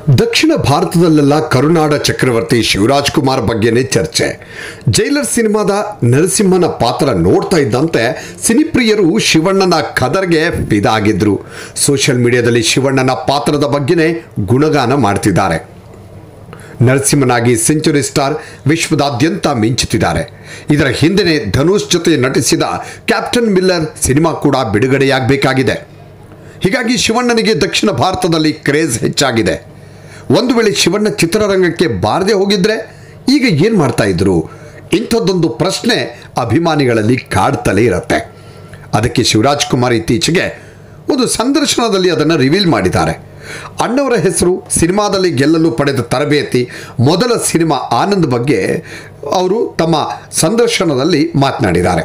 ದಕ್ಷಿಣ ಭಾರತದಲ್ಲೆಲ್ಲ ಕರುನಾಡ ಚಕ್ರವರ್ತಿ ಶಿವರಾಜ್ ಕುಮಾರ್ ಬಗ್ಗೆನೇ ಚರ್ಚೆ ಜೈಲರ್ ಸಿನಿಮಾದ ನರಸಿಂಹನ ಪಾತ್ರ ನೋಡ್ತಾ ಇದ್ದಂತೆ ಸಿನಿಪ್ರಿಯರು ಶಿವಣ್ಣನ ಕದರ್ಗೆ ಫಿದಾಗಿದ್ರು ಸೋಷಿಯಲ್ ಮೀಡಿಯಾದಲ್ಲಿ ಶಿವಣ್ಣನ ಪಾತ್ರದ ಬಗ್ಗೆನೇ ಗುಣಗಾನ ಮಾಡ್ತಿದ್ದಾರೆ ನರಸಿಂಹನಾಗಿ ಸೆಂಚುರಿ ಸ್ಟಾರ್ ವಿಶ್ವದಾದ್ಯಂತ ಮಿಂಚುತ್ತಿದ್ದಾರೆ ಇದರ ಹಿಂದೆನೇ ಧನುಷ್ ಜೊತೆ ನಟಿಸಿದ ಕ್ಯಾಪ್ಟನ್ ಮಿಲ್ಲರ್ ಸಿನಿಮಾ ಕೂಡ ಬಿಡುಗಡೆಯಾಗಬೇಕಾಗಿದೆ ಹೀಗಾಗಿ ಶಿವಣ್ಣನಿಗೆ ದಕ್ಷಿಣ ಭಾರತದಲ್ಲಿ ಕ್ರೇಜ್ ಹೆಚ್ಚಾಗಿದೆ ಒಂದು ವೇಳೆ ಶಿವಣ್ಣ ಚಿತ್ರರಂಗಕ್ಕೆ ಬಾರದೆ ಹೋಗಿದ್ರೆ ಈಗ ಏನು ಮಾಡ್ತಾ ಇದ್ರು ಇಂಥದ್ದೊಂದು ಪ್ರಶ್ನೆ ಅಭಿಮಾನಿಗಳಲ್ಲಿ ಕಾಡ್ತಲೇ ಇರುತ್ತೆ ಅದಕ್ಕೆ ಶಿವರಾಜ್ ಕುಮಾರ್ ಇತ್ತೀಚೆಗೆ ಒಂದು ಸಂದರ್ಶನದಲ್ಲಿ ಅದನ್ನು ರಿವೀಲ್ ಮಾಡಿದ್ದಾರೆ ಅಣ್ಣವರ ಹೆಸರು ಸಿನಿಮಾದಲ್ಲಿ ಗೆಲ್ಲಲು ಪಡೆದ ತರಬೇತಿ ಮೊದಲ ಸಿನಿಮಾ ಆನಂದ್ ಬಗ್ಗೆ ಅವರು ತಮ್ಮ ಸಂದರ್ಶನದಲ್ಲಿ ಮಾತನಾಡಿದ್ದಾರೆ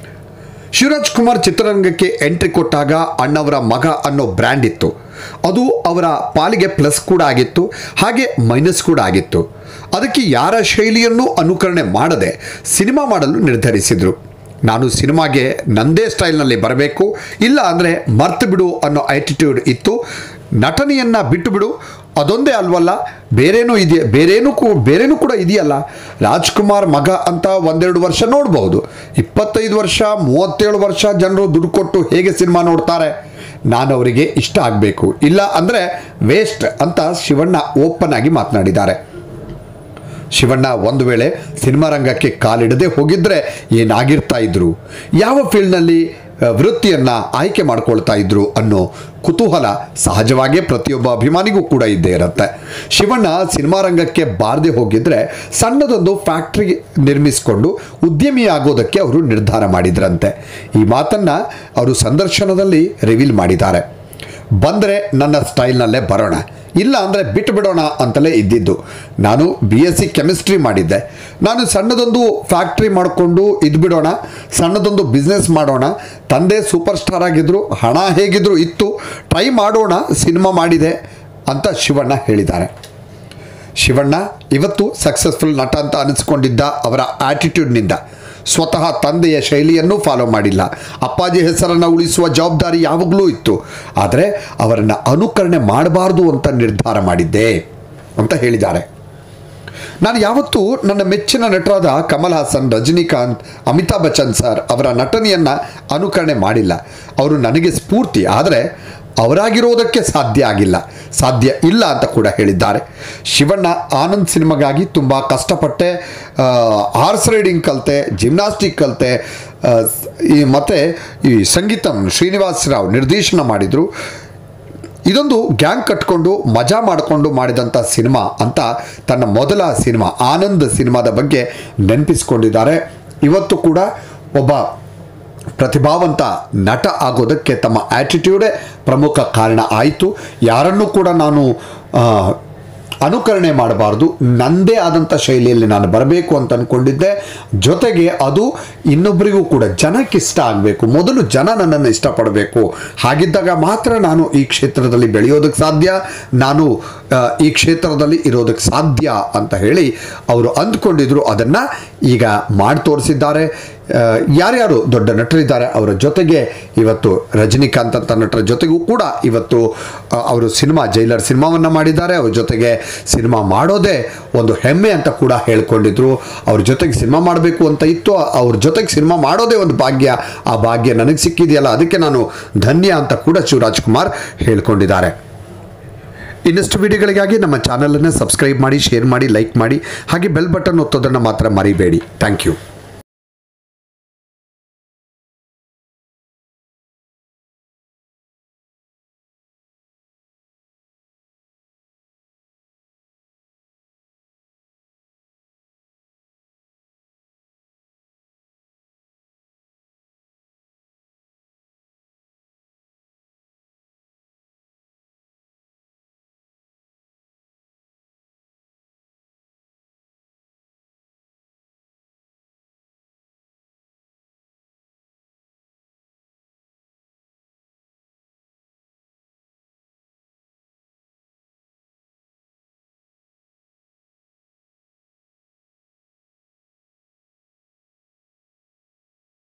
ಶಿವರಾಜ್ ಕುಮಾರ್ ಚಿತ್ರರಂಗಕ್ಕೆ ಎಂಟ್ರಿ ಕೊಟ್ಟಾಗ ಅಣ್ಣವರ ಮಗ ಅನ್ನೋ ಬ್ರ್ಯಾಂಡ್ ಇತ್ತು ಅದು ಅವರ ಪಾಲಿಗೆ ಪ್ಲಸ್ ಕೂಡ ಆಗಿತ್ತು ಹಾಗೆ ಮೈನಸ್ ಕೂಡ ಆಗಿತ್ತು ಅದಕ್ಕೆ ಯಾರ ಶೈಲಿಯನ್ನು ಅನುಕರಣೆ ಮಾಡದೆ ಸಿನಿಮಾ ಮಾಡಲು ನಿರ್ಧರಿಸಿದರು ನಾನು ಸಿನಿಮಾಗೆ ನಂದೇ ಸ್ಟೈಲ್ನಲ್ಲಿ ಬರಬೇಕು ಇಲ್ಲ ಅಂದರೆ ಮರ್ತು ಬಿಡು ಅನ್ನೋ ಆ್ಯಟಿಟ್ಯೂಡ್ ಇತ್ತು ನಟನೆಯನ್ನು ಬಿಟ್ಟು ಬಿಡು ಅದೊಂದೇ ಅಲ್ವಲ್ಲ ಬೇರೇನೂ ಇದೆಯಾ ಬೇರೇನೂ ಕೂ ಬೇರೇನೂ ಕೂಡ ಇದೆಯಲ್ಲ ರಾಜ್ಕುಮಾರ್ ಮಗ ಅಂತ ಒಂದೆರಡು ವರ್ಷ ನೋಡ್ಬೋದು ಇಪ್ಪತ್ತೈದು ವರ್ಷ ಮೂವತ್ತೇಳು ವರ್ಷ ಜನರು ದುಡ್ಡು ಕೊಟ್ಟು ಹೇಗೆ ಸಿನಿಮಾ ನೋಡ್ತಾರೆ ನಾನು ಅವರಿಗೆ ಇಷ್ಟ ಆಗಬೇಕು ಇಲ್ಲ ಅಂದರೆ ವೇಸ್ಟ್ ಅಂತ ಶಿವಣ್ಣ ಓಪನ್ ಆಗಿ ಮಾತನಾಡಿದ್ದಾರೆ ಶಿವಣ್ಣ ಒಂದು ವೇಳೆ ಸಿನಿಮಾ ರಂಗಕ್ಕೆ ಕಾಲಿಡದೆ ಹೋಗಿದ್ರೆ ಏನಾಗಿರ್ತಾ ಇದ್ರು ಯಾವ ಫೀಲ್ಡ್ನಲ್ಲಿ ವೃತ್ತಿಯನ್ನು ಆಯ್ಕೆ ಮಾಡ್ಕೊಳ್ತಾ ಇದ್ರು ಅನ್ನೋ ಕುತೂಹಲ ಸಹಜವಾಗೇ ಪ್ರತಿಯೊಬ್ಬ ಅಭಿಮಾನಿಗೂ ಕೂಡ ಇದ್ದೇ ಇರುತ್ತೆ ಶಿವಣ್ಣ ಸಿನಿಮಾ ರಂಗಕ್ಕೆ ಬಾರದೆ ಹೋಗಿದ್ರೆ ಸಣ್ಣದೊಂದು ಫ್ಯಾಕ್ಟ್ರಿ ನಿರ್ಮಿಸಿಕೊಂಡು ಉದ್ಯಮಿ ಆಗೋದಕ್ಕೆ ಅವರು ನಿರ್ಧಾರ ಮಾಡಿದ್ರಂತೆ ಈ ಮಾತನ್ನು ಅವರು ಸಂದರ್ಶನದಲ್ಲಿ ರಿವೀಲ್ ಮಾಡಿದ್ದಾರೆ ಬಂದರೆ ನನ್ನ ಸ್ಟೈಲ್ನಲ್ಲೇ ಬರೋಣ ಇಲ್ಲ ಅಂದರೆ ಬಿಟ್ಟು ಬಿಡೋಣ ಅಂತಲೇ ಇದ್ದಿದ್ದು ನಾನು ಬಿ ಎಸ್ ಸಿ ಕೆಮಿಸ್ಟ್ರಿ ಮಾಡಿದ್ದೆ ನಾನು ಸಣ್ಣದೊಂದು ಫ್ಯಾಕ್ಟ್ರಿ ಮಾಡಿಕೊಂಡು ಇದ್ಬಿಡೋಣ ಸಣ್ಣದೊಂದು ಬಿಸ್ನೆಸ್ ಮಾಡೋಣ ತಂದೆ ಸೂಪರ್ ಸ್ಟಾರ್ ಆಗಿದ್ದರು ಹಣ ಹೇಗಿದ್ರು ಇತ್ತು ಟ್ರೈ ಮಾಡೋಣ ಸಿನಿಮಾ ಮಾಡಿದೆ ಅಂತ ಶಿವಣ್ಣ ಹೇಳಿದ್ದಾರೆ ಶಿವಣ್ಣ ಇವತ್ತು ಸಕ್ಸಸ್ಫುಲ್ ನಟ ಅಂತ ಅನಿಸ್ಕೊಂಡಿದ್ದ ಅವರ ಆಟಿಟ್ಯೂಡ್ನಿಂದ ಸ್ವತಃ ತಂದೆಯ ಶೈಲಿಯನ್ನು ಫಾಲೋ ಮಾಡಿಲ್ಲ ಅಪ್ಪಾಜಿ ಹೆಸರನ್ನು ಉಳಿಸುವ ಜವಾಬ್ದಾರಿ ಯಾವಾಗಲೂ ಇತ್ತು ಆದರೆ ಅವರನ್ನು ಅನುಕರಣೆ ಮಾಡಬಾರ್ದು ಅಂತ ನಿರ್ಧಾರ ಮಾಡಿದ್ದೆ ಅಂತ ಹೇಳಿದ್ದಾರೆ ನಾನು ಯಾವತ್ತೂ ನನ್ನ ಮೆಚ್ಚಿನ ನಟರಾದ ಕಮಲ್ ಹಾಸನ್ ರಜನಿಕಾಂತ್ ಅಮಿತಾಬ್ ಬಚ್ಚನ್ ಸರ್ ಅವರ ನಟನೆಯನ್ನು ಅನುಕರಣೆ ಮಾಡಿಲ್ಲ ಅವರು ನನಗೆ ಸ್ಫೂರ್ತಿ ಆದರೆ ಅವರಾಗಿರೋದಕ್ಕೆ ಸಾಧ್ಯ ಆಗಿಲ್ಲ ಸಾಧ್ಯ ಇಲ್ಲ ಅಂತ ಕೂಡ ಹೇಳಿದ್ದಾರೆ ಶಿವಣ್ಣ ಆನಂದ್ ಸಿನಿಮಾಗಾಗಿ ತುಂಬ ಕಷ್ಟಪಟ್ಟೆ ಹಾರ್ಸ್ ರೈಡಿಂಗ್ ಕಲಿತೆ ಜಿಮ್ನಾಸ್ಟಿಕ್ ಕಲಿತೆ ಈ ಮತ್ತು ಈ ಸಂಗೀತಂ ಶ್ರೀನಿವಾಸ್ ರಾವ್ ನಿರ್ದೇಶನ ಮಾಡಿದರು ಇದೊಂದು ಗ್ಯಾಂಗ್ ಕಟ್ಕೊಂಡು ಮಜಾ ಮಾಡಿಕೊಂಡು ಮಾಡಿದಂಥ ಸಿನಿಮಾ ಅಂತ ತನ್ನ ಮೊದಲ ಸಿನಿಮಾ ಆನಂದ್ ಸಿನಿಮಾದ ಬಗ್ಗೆ ನೆನಪಿಸ್ಕೊಂಡಿದ್ದಾರೆ ಇವತ್ತು ಕೂಡ ಒಬ್ಬ ಪ್ರತಿಭಾವಂತ ನಟ ಆಗೋದಕ್ಕೆ ತಮ್ಮ ಆ್ಯಟಿಟ್ಯೂಡೇ ಪ್ರಮುಖ ಕಾರಣ ಆಯಿತು ಯಾರನ್ನೂ ಕೂಡ ನಾನು ಆ, ಅನುಕರಣೆ ಮಾಡಬಾರ್ದು ನನ್ನದೇ ಆದಂಥ ಶೈಲಿಯಲ್ಲಿ ನಾನು ಬರಬೇಕು ಅಂತ ಅಂದ್ಕೊಂಡಿದ್ದೆ ಜೊತೆಗೆ ಅದು ಇನ್ನೊಬ್ಬರಿಗೂ ಕೂಡ ಜನಕ್ಕೆ ಇಷ್ಟ ಆಗಬೇಕು ಮೊದಲು ಜನ ನನ್ನನ್ನು ಇಷ್ಟಪಡಬೇಕು ಹಾಗಿದ್ದಾಗ ಮಾತ್ರ ನಾನು ಈ ಕ್ಷೇತ್ರದಲ್ಲಿ ಬೆಳೆಯೋದಕ್ಕೆ ಸಾಧ್ಯ ನಾನು ಆ, ಈ ಕ್ಷೇತ್ರದಲ್ಲಿ ಇರೋದಕ್ಕೆ ಸಾಧ್ಯ ಅಂತ ಹೇಳಿ ಅವರು ಅಂದ್ಕೊಂಡಿದ್ರು ಅದನ್ನು ಈಗ ಮಾಡಿ ತೋರಿಸಿದ್ದಾರೆ ಆ, ಯಾರ್ಯಾರು ದೊಡ್ಡ ನಟರಿದ್ದಾರೆ ಅವರ ಜೊತೆಗೆ ಇವತ್ತು ರಜನಿಕಾಂತ್ ಅಂತ ನಟರ ಜೊತೆಗೂ ಕೂಡ ಇವತ್ತು ಆ, ಅವರು ಸಿನಿಮಾ ಜೈಲರ್ ಸಿನಿಮಾವನ್ನು ಮಾಡಿದ್ದಾರೆ ಅವ್ರ ಜೊತೆಗೆ ಸಿನಿಮಾ ಮಾಡೋದೇ ಒಂದು ಹೆಮ್ಮೆ ಅಂತ ಕೂಡ ಹೇಳ್ಕೊಂಡಿದ್ರು ಅವ್ರ ಜೊತೆಗೆ ಸಿನಿಮಾ ಮಾಡಬೇಕು ಅಂತ ಇತ್ತು ಅವ್ರ ಜೊತೆಗೆ ಸಿನಿಮಾ ಮಾಡೋದೇ ಒಂದು ಭಾಗ್ಯ ಆ ಭಾಗ್ಯ ನನಗೆ ಸಿಕ್ಕಿದೆಯಲ್ಲ ಅದಕ್ಕೆ ನಾನು ಧನ್ಯ ಅಂತ ಕೂಡ ಶಿವರಾಜ್ ಕುಮಾರ್ ಹೇಳ್ಕೊಂಡಿದ್ದಾರೆ ಇನ್ನಷ್ಟು ವಿಡಿಯೋಗಳಿಗಾಗಿ ನಮ್ಮ ಚಾನಲನ್ನು ಸಬ್ಸ್ಕ್ರೈಬ್ ಮಾಡಿ ಶೇರ್ ಮಾಡಿ ಲೈಕ್ ಮಾಡಿ ಹಾಗೆ ಬೆಲ್ ಬಟನ್ ಒತ್ತೋದನ್ನು ಮಾತ್ರ ಮರಿಬೇಡಿ ಥ್ಯಾಂಕ್ ಯು